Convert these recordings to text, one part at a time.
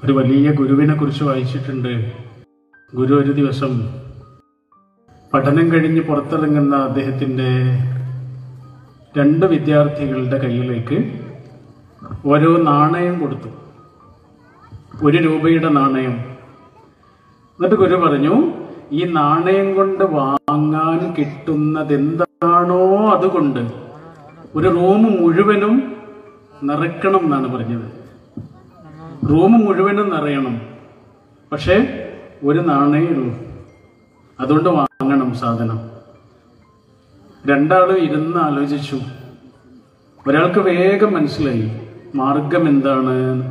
ഒരു വലിയ ഗുരുവിനെ കുറിച്ച് വായിച്ചിട്ടുണ്ട് ഗുരു ഒരു ദിവസം പഠനം കഴിഞ്ഞ് പുറത്തിറങ്ങുന്ന അദ്ദേഹത്തിൻ്റെ രണ്ട് വിദ്യാർത്ഥികളുടെ കയ്യിലേക്ക് ഓരോ നാണയം കൊടുത്തു ഒരു രൂപയുടെ നാണയം എന്നിട്ട് ഗുരു പറഞ്ഞു ഈ നാണയം കൊണ്ട് വാങ്ങാൻ കിട്ടുന്നത് എന്താണോ അതുകൊണ്ട് ഒരു റൂം മുഴുവനും നിറയ്ക്കണം എന്നാണ് പറഞ്ഞത് റൂം മുഴുവനും നിറയണം പക്ഷേ ഒരു നാണയേ ഉള്ളൂ അതുകൊണ്ട് വാങ്ങണം സാധനം രണ്ടാളും ഇരുന്ന് ആലോചിച്ചു ഒരാൾക്ക് വേഗം മനസ്സിലായി മാർഗം എന്താണ്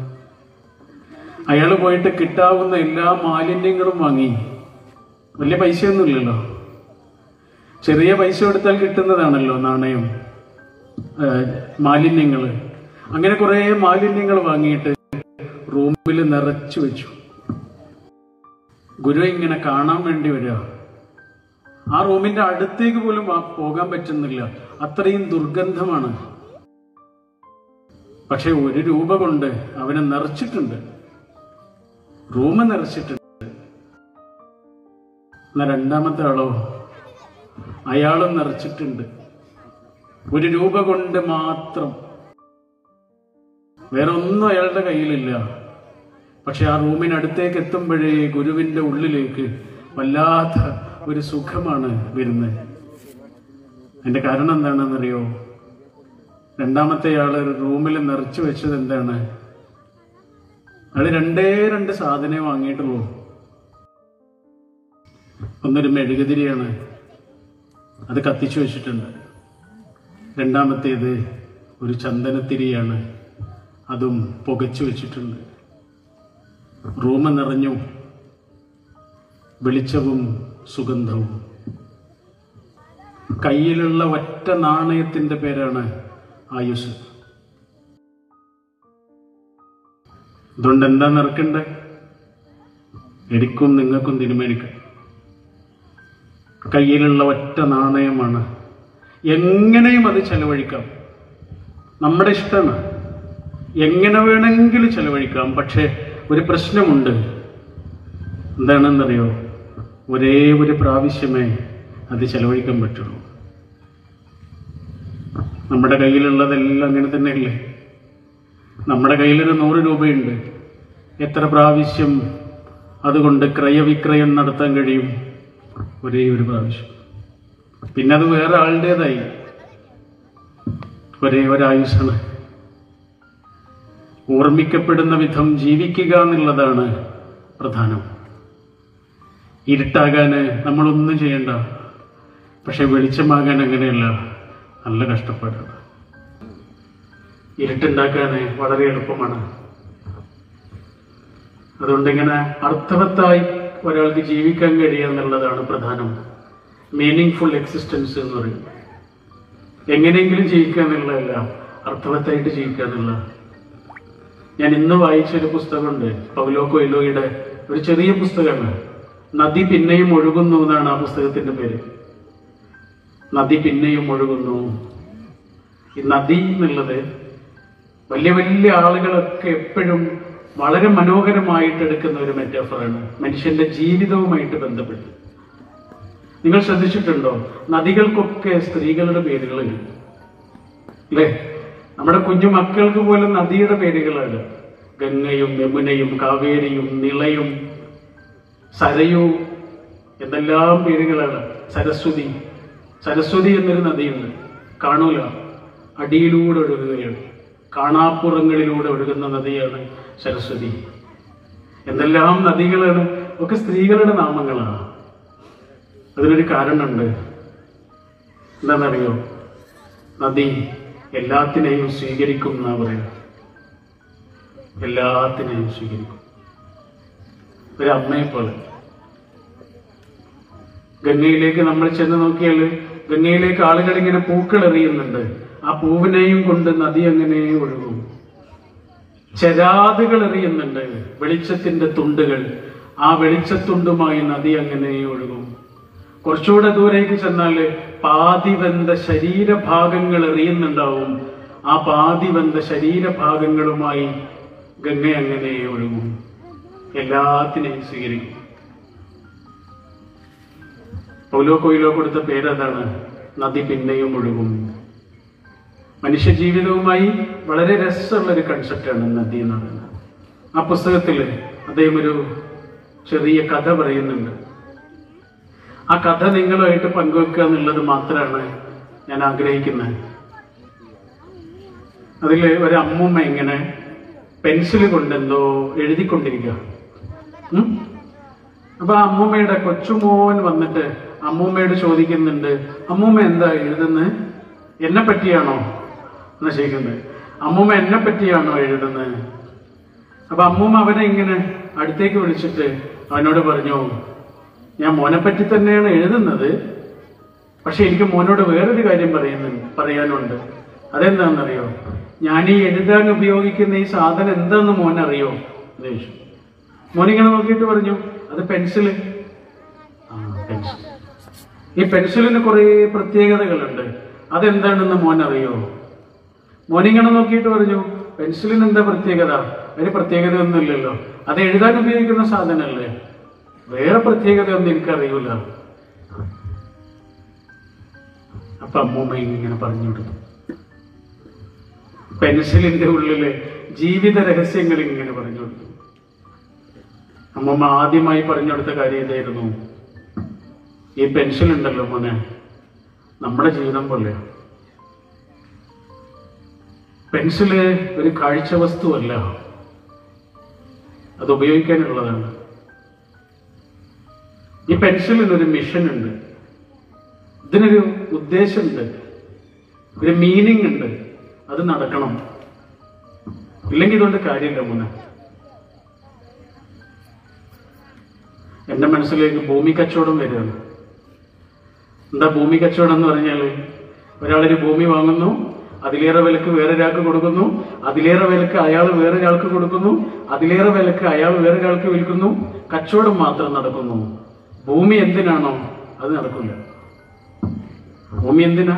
അയാൾ പോയിട്ട് കിട്ടാവുന്ന എല്ലാ മാലിന്യങ്ങളും വാങ്ങി വലിയ പൈസയൊന്നുമില്ലല്ലോ ചെറിയ പൈസ കൊടുത്താൽ കിട്ടുന്നതാണല്ലോ നാണയം മാലിന്യങ്ങൾ അങ്ങനെ കുറേ മാലിന്യങ്ങൾ വാങ്ങിയിട്ട് റൂമിൽ നിറച്ചു വെച്ചു ഗുരു ഇങ്ങനെ കാണാൻ വേണ്ടി വരിക ആ റൂമിന്റെ അടുത്തേക്ക് പോലും വാ- പോകാൻ പറ്റുന്നില്ല അത്രയും ദുർഗന്ധമാണ് പക്ഷെ ഒരു രൂപ കൊണ്ട് അവനെ നിറച്ചിട്ടുണ്ട് റൂം നിറച്ചിട്ടുണ്ട് എന്നാ രണ്ടാമത്തെ ആളോ അയാളും നിറച്ചിട്ടുണ്ട് ഒരു രൂപ കൊണ്ട് മാത്രം വേറെ ഒന്നും അയാളുടെ കയ്യിലില്ല പക്ഷെ ആ റൂമിനടുത്തേക്ക് എത്തുമ്പോഴേ ഗുരുവിന്റെ ഉള്ളിലേക്ക് വല്ലാത്ത ഒരു സുഖമാണ് വരുന്നത് അതിന്റെ കാരണം എന്താണെന്നറിയോ രണ്ടാമത്തെ ആള് റൂമിൽ നിറച്ചു വെച്ചത് എന്താണ് അയാള് രണ്ടേ രണ്ട് സാധനമേ വാങ്ങിയിട്ടുള്ളൂ ഒന്നൊരു മെഴുകുതിരിയാണ് അത് കത്തിച്ചു വെച്ചിട്ടുണ്ട് രണ്ടാമത്തേത് ഒരു ചന്ദനത്തിരിയാണ് അതും പുകച്ചു വെച്ചിട്ടുണ്ട് റൂം നിറഞ്ഞു വെളിച്ചവും സുഗന്ധവും കയ്യിലുള്ള ഒറ്റ നാണയത്തിന്റെ പേരാണ് ആയുസ് അതുകൊണ്ട് എന്താ നിറക്കണ്ടേ എനിക്കും നിങ്ങൾക്കും തീരുമാനിക്കാം കയ്യിലുള്ള ഒറ്റ നാണയമാണ് എങ്ങനെയും അത് ചെലവഴിക്കാം നമ്മുടെ ഇഷ്ടമാണ് എങ്ങനെ വേണമെങ്കിലും ചെലവഴിക്കാം പക്ഷേ ഒരു പ്രശ്നമുണ്ട് എന്താണെന്നറിയോ ഒരേ ഒരു പ്രാവശ്യമേ അത് ചെലവഴിക്കാൻ പറ്റുള്ളൂ നമ്മുടെ കയ്യിലുള്ളതെല്ലാം അങ്ങനെ തന്നെയല്ലേ നമ്മുടെ കയ്യിലൊരു നൂറ് രൂപയുണ്ട് എത്ര പ്രാവശ്യം അതുകൊണ്ട് ക്രയവിക്രയം നടത്താൻ കഴിയും ഒരേ ഒരു പ്രാവശ്യം പിന്നെ അത് വേറെ ആളുടേതായി ഒരേ ഒരായുസാണ് ഓർമ്മിക്കപ്പെടുന്ന വിധം ജീവിക്കുക എന്നുള്ളതാണ് പ്രധാനം ഇരുട്ടാകാന് നമ്മളൊന്നും ചെയ്യണ്ട പക്ഷെ വെളിച്ചമാകാൻ അങ്ങനെയല്ല നല്ല കഷ്ടപ്പാടാണ് ഇരുട്ടുണ്ടാക്കാൻ വളരെ എളുപ്പമാണ് അതുകൊണ്ട് ഇങ്ങനെ അർത്ഥവത്തായി ഒരാൾക്ക് ജീവിക്കാൻ കഴിയുക എന്നുള്ളതാണ് പ്രധാനം മീനിങ് ഫുൾ എക്സിസ്റ്റൻസ് എന്ന് പറയും എങ്ങനെയെങ്കിലും ജീവിക്കുക എന്നുള്ളതല്ല അർത്ഥവത്തായിട്ട് ജീവിക്കുക എന്നുള്ള ഞാൻ ഇന്ന് വായിച്ചൊരു പുസ്തകമുണ്ട് പൗലോ കൊയിലോയുടെ ഒരു ചെറിയ പുസ്തകമാണ് നദി പിന്നെയും ഒഴുകുന്നു എന്നാണ് ആ പുസ്തകത്തിന്റെ പേര് നദി പിന്നെയും ഒഴുകുന്നു ഈ നദി എന്നുള്ളത് വലിയ വലിയ ആളുകളൊക്കെ എപ്പോഴും വളരെ മനോഹരമായിട്ട് എടുക്കുന്ന ഒരു മെറ്റാഫറാണ് മനുഷ്യന്റെ ജീവിതവുമായിട്ട് ബന്ധപ്പെട്ട് നിങ്ങൾ ശ്രദ്ധിച്ചിട്ടുണ്ടോ നദികൾക്കൊക്കെ സ്ത്രീകളുടെ പേരുകളുണ്ട് അല്ലേ നമ്മുടെ കുഞ്ഞു മക്കൾക്ക് പോലും നദിയുടെ പേരുകളാണ് ഗംഗയും യമുനയും കാവേരിയും നിളയും സരയു എന്തെല്ലാം പേരുകളാണ് സരസ്വതി സരസ്വതി എന്നൊരു നദിയുണ്ട് കാണൂല അടിയിലൂടെ ഒഴുകുകയാണ് കാണാപ്പുറങ്ങളിലൂടെ ഒഴുകുന്ന നദിയാണ് സരസ്വതി എന്തെല്ലാം നദികളാണ് ഒക്കെ സ്ത്രീകളുടെ നാമങ്ങളാണ് അതിനൊരു കാരണമുണ്ട് എന്താണെന്നറിയോ നദി എല്ലാത്തിനെയും സ്വീകരിക്കും എന്നാ പറയുന്നത് എല്ലാത്തിനെയും സ്വീകരിക്കും ഒരു അമ്മയെ പോലെ ഗംഗയിലേക്ക് നമ്മൾ ചെന്ന് നോക്കിയാൽ ഗംഗയിലേക്ക് ആളുകൾ ഇങ്ങനെ പൂക്കൾ എറിയുന്നുണ്ട് ആ പൂവിനെയും കൊണ്ട് നദി അങ്ങനെ ഒഴുകും ചരാതുകൾ എറിയുന്നുണ്ട് വെളിച്ചത്തിന്റെ തുണ്ടുകൾ ആ വെളിച്ചത്തുണ്ടുമായി നദി അങ്ങനെ ഒഴുകും കുറച്ചുകൂടെ ദൂരേക്ക് ചെന്നാൽ പാതിവന്ത ശരീരഭാഗങ്ങൾ എറിയുന്നുണ്ടാവും ആ പാതിവന്ത ശരീരഭാഗങ്ങളുമായി ഗംഗ അങ്ങനെ ഒഴുകും എല്ലാത്തിനെയും സ്വീകരിക്കും പൗലോ കൊയിലോ കൊടുത്ത പേരതാണ് നദി പിന്നെയും ഒഴുകും മനുഷ്യ ജീവിതവുമായി വളരെ രസമുള്ള ഒരു കൺസെപ്റ്റാണ് നദി എന്ന് പറയുന്നത് ആ പുസ്തകത്തിൽ അദ്ദേഹം ഒരു ചെറിയ കഥ പറയുന്നുണ്ട് ആ കഥ നിങ്ങളുമായിട്ട് പങ്കുവെക്കുക എന്നുള്ളത് മാത്രമാണ് ഞാൻ ആഗ്രഹിക്കുന്നത് അതിൽ ഒരു അമ്മൂമ്മ ഇങ്ങനെ പെൻസിൽ കൊണ്ടെന്തോ എഴുതിക്കൊണ്ടിരിക്കുക ഉം? അപ്പൊ ആ അമ്മൂമ്മയുടെ കൊച്ചുമോൻ വന്നിട്ട് അമ്മൂമ്മയോട് ചോദിക്കുന്നുണ്ട് അമ്മൂമ്മ എന്താ എഴുതുന്നത് എന്നെ പറ്റിയാണോ എന്നാ ചോദിക്കുന്നത് അമ്മൂമ്മ എന്നെ പറ്റിയാണോ എഴുതുന്നത് അപ്പൊ അമ്മൂമ്മ അവനെ ഇങ്ങനെ അടുത്തേക്ക് വിളിച്ചിട്ട് അവനോട് പറഞ്ഞു ഞാൻ മോനെ പറ്റി തന്നെയാണ് എഴുതുന്നത് പക്ഷെ എനിക്ക് മോനോട് വേറൊരു കാര്യം പറയുന്നുണ്ട് പറയാനുണ്ട് അതെന്താണെന്നറിയോ ഞാൻ ഈ എഴുതാൻ ഉപയോഗിക്കുന്ന ഈ സാധനം എന്താന്ന് മോൻ അറിയോ എന്ന് ചോദിച്ചു മോനിങ്ങനെ നോക്കിയിട്ട് പറഞ്ഞു അത് പെൻസില് ആ പെൻസിൽ ഈ പെൻസിലിന് കുറേ പ്രത്യേകതകളുണ്ട് അതെന്താണെന്ന് മോൻ അറിയോ മോനിങ്ങനെ നോക്കിയിട്ട് പറഞ്ഞു പെൻസിലിന് എന്താ പ്രത്യേകത അതിന് പ്രത്യേകത ഒന്നുമില്ലല്ലോ അത് എഴുതാൻ ഉപയോഗിക്കുന്ന സാധനമല്ലേ വേറെ പ്രത്യേകതയൊന്നും എനിക്കറിയൂല അപ്പൊ അമ്മൂമ്മ ഇങ്ങനെ പറഞ്ഞു കൊടുത്തു പെൻസിലിന്റെ ഉള്ളില് ജീവിത രഹസ്യങ്ങൾ ഇങ്ങനെ പറഞ്ഞു കൊടുത്തു അമ്മമ്മ ആദ്യമായി പറഞ്ഞു കൊടുത്ത കാര്യം ഇതായിരുന്നു ഈ പെൻസിൽ ഉണ്ടല്ലോ മോനെ നമ്മുടെ ജീവിതം പോലെയാ പെൻസില് ഒരു കാഴ്ച വസ്തുവല്ല അത് ഉപയോഗിക്കാനുള്ളതാണ് ഈ പെൻസിലിന് ഒരു മിഷൻ ഉണ്ട് ഇതിനൊരു ഉദ്ദേശമുണ്ട് ഒരു മീനിങ് ഉണ്ട് അത് നടക്കണം ഇല്ലെങ്കിൽ ഇതുകൊണ്ട് കാര്യമില്ല മോനെ എന്റെ മനസ്സിലേക്ക് ഭൂമി കച്ചവടം വരികയാണ് എന്താ ഭൂമി കച്ചവടം എന്ന് പറഞ്ഞാല് ഒരാളൊരു ഭൂമി വാങ്ങുന്നു അതിലേറെ വിലക്ക് വേറൊരാൾക്ക് കൊടുക്കുന്നു അതിലേറെ വിലക്ക് അയാൾ വേറൊരാൾക്ക് കൊടുക്കുന്നു അതിലേറെ വിലക്ക് അയാൾ വേറൊരാൾക്ക് വിൽക്കുന്നു കച്ചവടം മാത്രം നടക്കുന്നു ഭൂമി എന്തിനാണോ അത് നടക്കില്ല ഭൂമി എന്തിനാ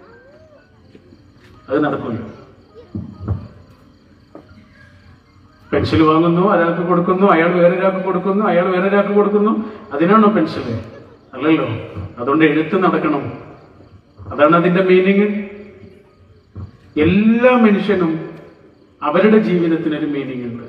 അത് നടക്കില്ല പെൻസിൽ വാങ്ങുന്നു ഒരാൾക്ക് കൊടുക്കുന്നു അയാൾ വേറൊരാൾക്ക് കൊടുക്കുന്നു അയാൾ വേറൊരാൾക്ക് കൊടുക്കുന്നു അതിനാണോ പെൻസില് അല്ലല്ലോ അതുകൊണ്ട് എഴുത്ത് നടക്കണം അതാണ് അതിന്റെ മീനിങ് എല്ലാ മനുഷ്യനും അവരുടെ ജീവിതത്തിനൊരു മീനിങ് ഉണ്ട്